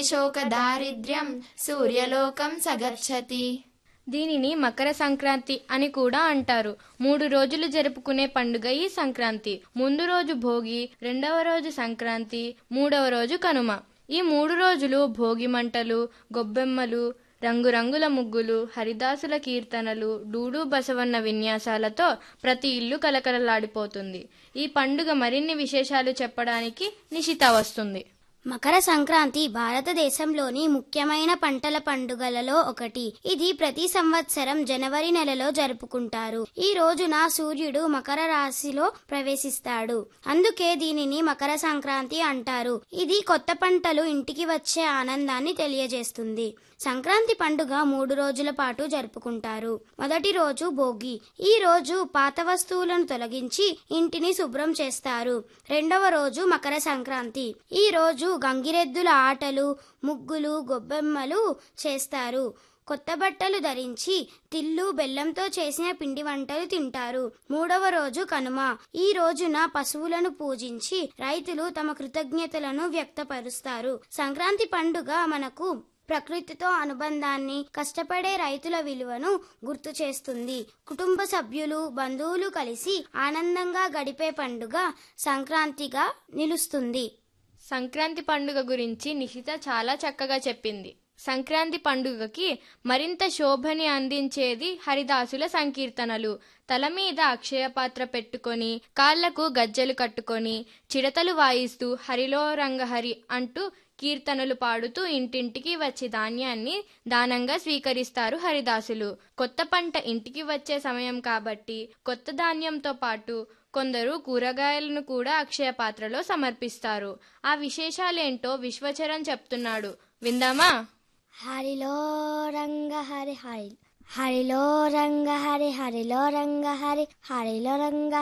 శోక దారిద్ర్యం సూర్యలోకం సగచ్చతి దీనిని మకర సంక్రాంతి అని కూడా అంటారు మూడు రోజులు జరుపుకునే పండుగ ఈ సంక్రాంతి ముందు రోజు భోగి రెండవ రోజు సంక్రాంతి మూడవ రోజు కనుమ ఈ మూడు రోజులు భోగి మంటలు గొబ్బెమ్మలు రంగురంగుల ముగ్గులు హరిదాసుల కీర్తనలు డూడు బసవన్న విన్యాసాలతో ప్రతి ఇల్లు కలకలలాడిపోతుంది ఈ పండుగ మరిన్ని విశేషాలు చెప్పడానికి నిశిత వస్తుంది మకర సంక్రాంతి భారతదేశంలోని ముఖ్యమైన పంటల పండుగలలో ఒకటి ఇది ప్రతి సంవత్సరం జనవరి నెలలో జరుపుకుంటారు ఈ రోజున సూర్యుడు మకర రాశిలో ప్రవేశిస్తాడు అందుకే దీనిని మకర సంక్రాంతి అంటారు ఇది కొత్త పంటలు ఇంటికి వచ్చే ఆనందాన్ని తెలియజేస్తుంది సంక్రాంతి పండుగ మూడు రోజుల పాటు జరుపుకుంటారు మొదటి రోజు భోగి ఈ రోజు పాత వస్తువులను తొలగించి ఇంటిని శుభ్రం చేస్తారు రెండవ రోజు మకర సంక్రాంతి ఈ రోజు గంగిరెద్దుల ఆటలు ముగ్గులు గొబ్బెమ్మలు చేస్తారు కొత్త బట్టలు ధరించి తిల్లు బెల్లంతో చేసిన పిండి వంటలు తింటారు మూడవ రోజు కనుమ ఈ రోజున పశువులను పూజించి రైతులు తమ కృతజ్ఞతలను వ్యక్తపరుస్తారు సంక్రాంతి పండుగ మనకు ప్రకృతితో అనుబంధాన్ని కష్టపడే రైతుల విలువను గుర్తు చేస్తుంది కుటుంబ సభ్యులు బంధువులు కలిసి ఆనందంగా గడిపే పండుగ సంక్రాంతిగా నిలుస్తుంది సంక్రాంతి పండుగ గురించి నిశిత చాలా చక్కగా చెప్పింది సంక్రాంతి పండుగకి మరింత శోభని అందించేది హరిదాసుల సంకీర్తనలు తల మీద అక్షయ పాత్ర పెట్టుకొని కాళ్లకు గజ్జెలు కట్టుకొని చిడతలు వాయిస్తూ హరిలో రంగహరి అంటూ కీర్తనలు పాడుతూ ఇంటింటికి వచ్చి ధాన్యాన్ని దానంగా స్వీకరిస్తారు హరిదాసులు కొత్త పంట ఇంటికి వచ్చే సమయం కాబట్టి కొత్త ధాన్యంతో పాటు కొందరు కూరగాయలను కూడా అక్షయ పాత్రలో సమర్పిస్తారు ఆ విశేషాలేంటో విశ్వచరణ్ చెప్తున్నాడు విందామా హరిలో రంగ హరి హరి హరిలో రంగ హరి హరిలో రంగ హరి హరిలో రంగ